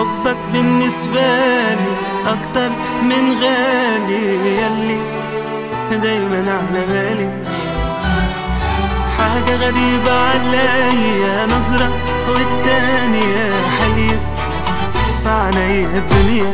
حبك بالنسبة لي أكتر من غالي يلي دايما على بالي حاجة غريبة عليا نظرة والتانية حليت في عينيا الدنيا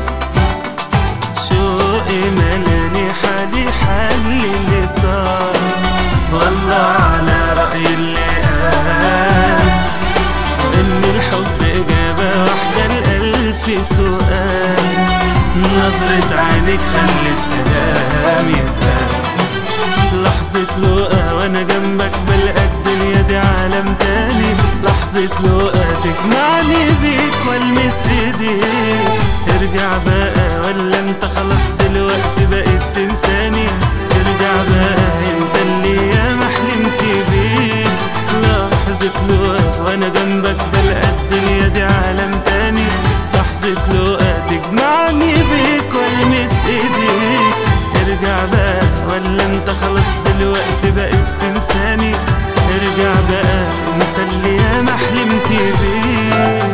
شوقي ملاني حالي حل اللي طار والله على رأي اللي قال إن الحب إجابة واحدة لألف سؤال نظرة عينك خلت كلامي يتقال لحظة لقا وانا جنبك بلقى الدنيا دي عالم تاني لحظة لقا تجمعني بيك والمس ايديك ارجع بقى ولا انت خلاص دلوقتي بقيت تنساني ارجع بقى انت اللي ياما حلمت بيك لحظة لقا وانا جنبك بلقى الدنيا دي عالم تاني لحظة لقا تجمعني بيك والمس ايديك ارجع بقى ولا انت خلاص دلوقتي بقيت تنساني ارجع بقى انت اللي ياما حلمت بيه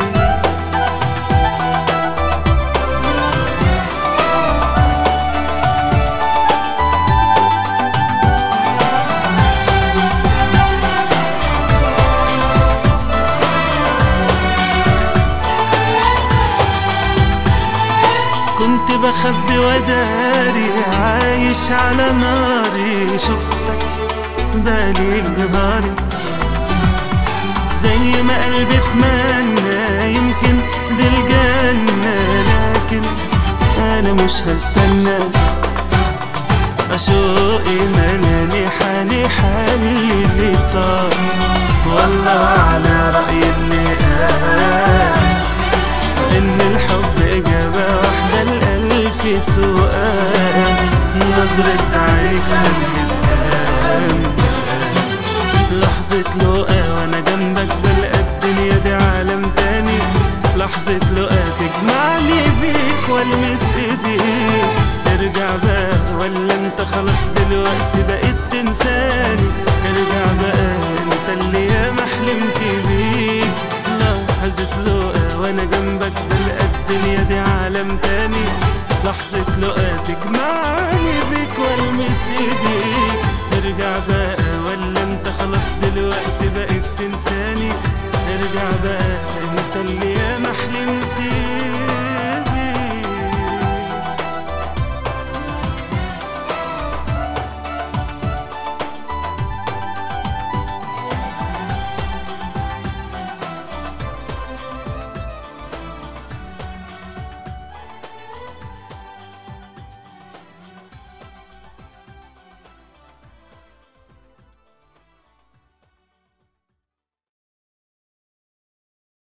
كنت بخبي وداري عايش على ناري شفتك بالي نهاري زي ما قلبي اتمنى يمكن دي الجنة لكن أنا مش هستنى أشوقي ملاني حالي حالي اللي طار والله على رأي اللي قال إن الحب إجابة واحدة لألف سؤال نظرة عينك خلت كلام لحظة لقا وأنا جنبك بلقى الدنيا دي عالم تاني لحظة لقا تجمعني بيك والمس